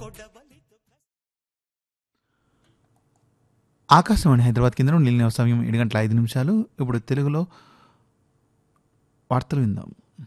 ఆకాశవాణి హైదరాబాద్ కేంద్రం నిలిన సమయం ఏడు గంటల ఐదు నిమిషాలు ఇప్పుడు తెలుగులో వార్తలు విందాం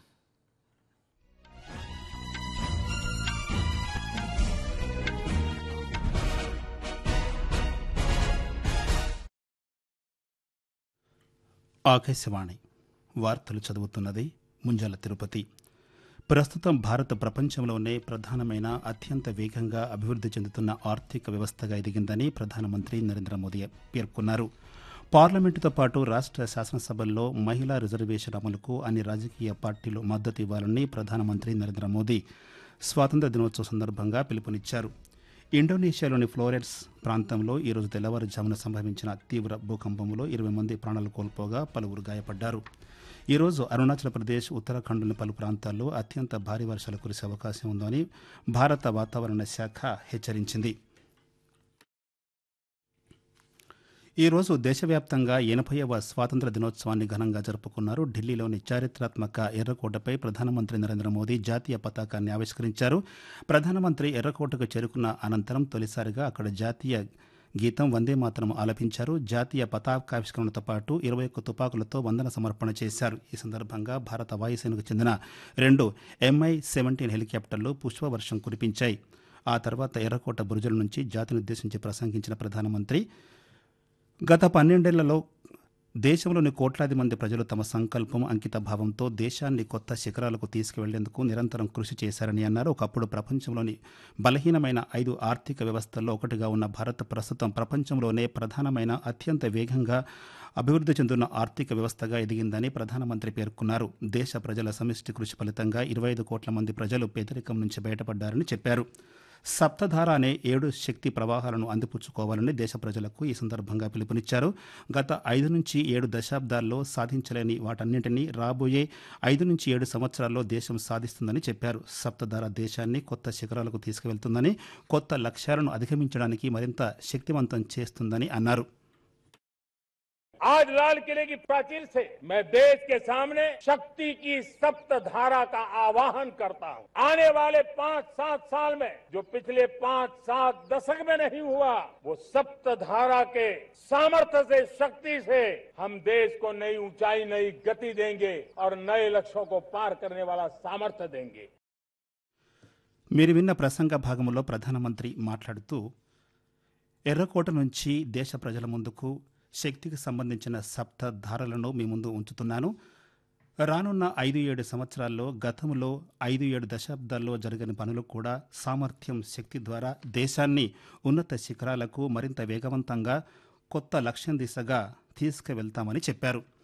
ఆకాశవాణి వార్తలు చదువుతున్నది ముంజాల తిరుపతి ప్రస్తుతం భారత్ ప్రపంచంలోనే ప్రధానమైన అత్యంత వేగంగా అభివృద్ధి చెందుతున్న ఆర్థిక వ్యవస్థగా ఎదిగిందని ప్రధానమంత్రి నరేంద్ర మోదీ పేర్కొన్నారు పార్లమెంటుతో పాటు రాష్ట్ర శాసనసభల్లో మహిళా రిజర్వేషన్ అమలుకు అన్ని రాజకీయ పార్టీలు మద్దతు ఇవ్వాలని ప్రధానమంత్రి నరేంద్ర మోదీ స్వాతంత్ర దినోత్సవం సందర్భంగా పిలుపునిచ్చారు ఇండోనేషియాలోని ఫ్లోరెన్స్ ప్రాంతంలో ఈరోజు తెల్లవారుజామున సంభవించిన తీవ్ర భూకంపంలో ఇరవై మంది ప్రాణాలు కోల్పోగా పలువురు గాయపడ్డారు ఈరోజు అరుణాచల్ ప్రదేశ్ ఉత్తరాఖండ్లోని పలు ప్రాంతాల్లో అత్యంత భారీ వర్షాలు కురిసే అవకాశం ఉందని భారత వాతావరణ శాఖ హెచ్చరించింది ఈ రోజు దేశవ్యాప్తంగా ఎనభైవ స్వాతంత్ర దినోత్సవాన్ని ఘనంగా జరుపుకున్నారు ఢిల్లీలోని చారిత్రాత్మక ఎర్రకోటపై ప్రధానమంత్రి నరేంద్ర మోదీ జాతీయ పతాకాన్ని ఆవిష్కరించారు ప్రధానమంత్రి ఎర్రకోటకు చేరుకున్న అనంతరం తొలిసారిగా అక్కడ జాతీయ గీతం వందే మాతరం ఆలపించారు జాతీయ పతాకావిష్కరణతో పాటు ఇరవై ఒక్క తుపాకులతో వందన సమర్పణ చేశారు ఈ సందర్భంగా భారత వాయుసేనకు చెందిన రెండు ఎంఐ సెవెంటీన్ హెలికాప్టర్లు పుష్పవర్షం కురిపించాయి ఆ తర్వాత ఎర్రకోట బురుజుల నుంచి జాతినుద్దేశించి ప్రసంగించిన ప్రధానమంత్రి గత పన్నెండేళ్లలో దేశంలోని కోట్లాది మంది ప్రజలు తమ సంకల్పం అంకిత భావంతో దేశాన్ని కొత్త శిఖరాలకు తీసుకువెళ్లేందుకు నిరంతరం కృషి చేశారని అన్నారు ఒకప్పుడు ప్రపంచంలోని బలహీనమైన ఐదు ఆర్థిక వ్యవస్థల్లో ఒకటిగా ఉన్న భారత్ ప్రస్తుతం ప్రపంచంలోనే ప్రధానమైన అత్యంత వేగంగా అభివృద్ధి చెందుతున్న ఆర్థిక వ్యవస్థగా ఎదిగిందని ప్రధానమంత్రి పేర్కొన్నారు దేశ ప్రజల సమిష్టి కృషి ఫలితంగా ఇరవై ఐదు కోట్ల మంది ప్రజలు పేదరికం నుంచి బయటపడ్డారని చెప్పారు సప్తధార అనే ఏడు శక్తి ప్రవాహాలను అందిపుచ్చుకోవాలని దేశ ప్రజలకు ఈ సందర్భంగా పిలుపునిచ్చారు గత ఐదు నుంచి ఏడు దశాబ్దాల్లో సాధించలేని వాటన్నింటినీ రాబోయే ఐదు నుంచి ఏడు సంవత్సరాల్లో దేశం సాధిస్తుందని చెప్పారు సప్తధార దేశాన్ని కొత్త శిఖరాలకు తీసుకువెళ్తుందని కొత్త లక్ష్యాలను అధిగమించడానికి మరింత శక్తివంతం చేస్తుందని అన్నారు आज लाल किले की प्राचीर से मैं देश के सामने शक्ति की सप्त धारा का आवाहन करता हूं आने वाले पांच सात साल में जो पिछले पांच सात दशक में नहीं हुआ वो सप्त धारा के सामर्थ्य से शक्ति से हम देश को नई ऊंचाई नई गति देंगे और नए लक्ष्यों को पार करने वाला सामर्थ्य देंगे మీరు విన్న ప్రసంగ భాగంలో ప్రధానమంత్రి మాట్లాడుతూ ఎర్రకోట నుంచి దేశ ప్రజల ముందుకు శక్తికి సంబంధించిన సప్త ధారలను మీ ముందు ఉంచుతున్నాను రానున్న ఐదు ఏడు సంవత్సరాల్లో గతంలో ఐదు ఏడు దశాబ్దాల్లో జరిగిన పనులు కూడా సామర్థ్యం శక్తి ద్వారా దేశాన్ని ఉన్నత శిఖరాలకు మరింత వేగవంతంగా కొత్త లక్ష్యం దిశగా తీసుకువెళ్తామని చెప్పారు